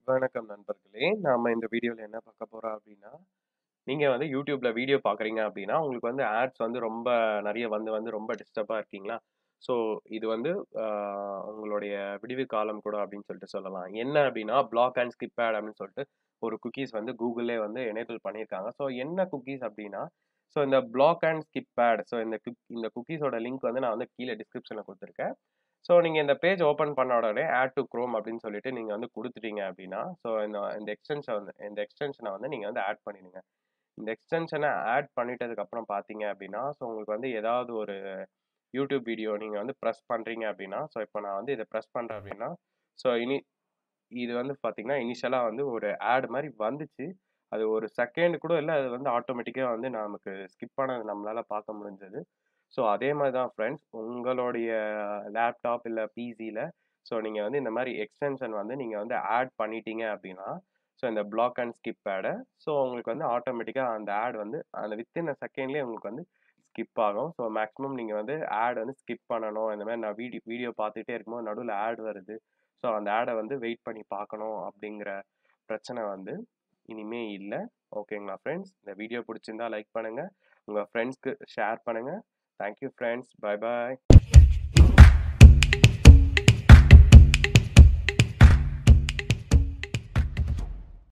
வணக்கம் நண்பர்களே. நாம இந்த வீடியோல என்ன பார்க்க போறோம் அப்டின்னா, நீங்க வந்து YouTubeல வீடியோ பார்க்குறீங்க அப்டின்னா, உங்களுக்கு வந்து ஆட்ஸ் வந்து ரொம்ப நெறைய வந்து வந்து ரொம்ப டிஸ்டர்பா இருக்கீங்களா? ஸோ இது வந்து அ உங்களுடைய விடிவு காலம் கூட அப்டின்னு சொல்லிட்டு சொல்லலாம். என்ன அப்டின்னா, பிளாக் அண்ட் ஸ்கிப் ஆட் அப்டின்னு சொல்லிட்டு ஒரு குக்கீஸ் வந்து கூகுள்லே வந்து எனேபிள் பண்ணியிருக்காங்க. ஸோ என்ன குக்கீஸ் அப்டின்னா, ஸோ இந்த block and skip ad so இந்த குக் இந்த குக்கீஸோட லிங்க் வந்து நான் வந்து கீழ டிஸ்கிரிப்ஷன்ல குடுத்துருக்கேன். ஸோ நீங்க இந்த பேஜ் ஓப்பன் பண்ண உடனே ஆட் டூ குரோம் அப்டின்னு சொல்லிட்டு நீங்க வந்து குடுத்துட்டீங்க அப்டின்னா, ஸோ இந்த இந்த எக்ஸ்டென்ஷன் வந்து இந்த எக்ஸ்டென்ஷன வந்து நீங்க வந்து ஆட் பண்ணிடுங்க. இந்த எக்ஸ்டென்ஷன ஆட் பண்ணிட்டதுக்கு அப்புறம் பார்த்தீங்க அப்டின்னா, ஸோ உங்களுக்கு வந்து ஏதாவது ஒரு YouTube வீடியோ நீங்க வந்து பிரஸ் பண்றீங்க அப்டின்னா, ஸோ இப்ப நான் வந்து இத பிரஸ் பண்றேன் அப்டின்னா, ஸோ இனி இது வந்து பார்த்தீங்கன்னா, இனிஷியலா வந்து ஒரு ஆட் மாரி வந்துச்சு. அது ஒரு செகண்ட் கூட இல்ல. அது வந்து ஆட்டோமேட்டிக்கா வந்து நமக்கு ஸ்கிப் ஆனது நம்மளால பார்க்க முடிஞ்சது. ஸோ அதே மாரி தான் ஃபிரெண்ட்ஸ், உங்களுடைய லேப்டாப் இல்ல பிசில ஸோ நீங்க வந்து இந்த மாரி எக்ஸ்டென்ஷன் வந்து நீங்க வந்து ஆட் பண்ணிட்டீங்க அப்டின்னா, ஸோ இந்த block and skip ad so உங்களுக்கு வந்து ஆட்டோமேட்டிக்கா அந்த ஆட் வந்து அந்த வித்தின் அ செகண்ட்லயே உங்களுக்கு வந்து ஸ்கிப் ஆகும். ஸோ மேக்ஸிமம் நீங்க வந்து ஆட் வந்து ஸ்கிப் பண்ணணும். இந்த மாரி நான் வீடி வீடியோ பார்த்துட்டே இருக்கும்போது நடுவுல ஆட் வருது. ஸோ அந்த ஆட வந்து வெயிட் பண்ணி பார்க்கணும் அப்டிங்கிற பிரச்சனை வந்து இனிமே இல்ல. ஓகேங்களா ஃபிரெண்ட்ஸ்? இந்த வீடியோ புடிச்சிருந்தா லைக் பண்ணுங்க. உங்க ஃபிரெண்ட்ஸ்க்கு ஷேர் பண்ணுங்க. Thank you friends. Bye bye.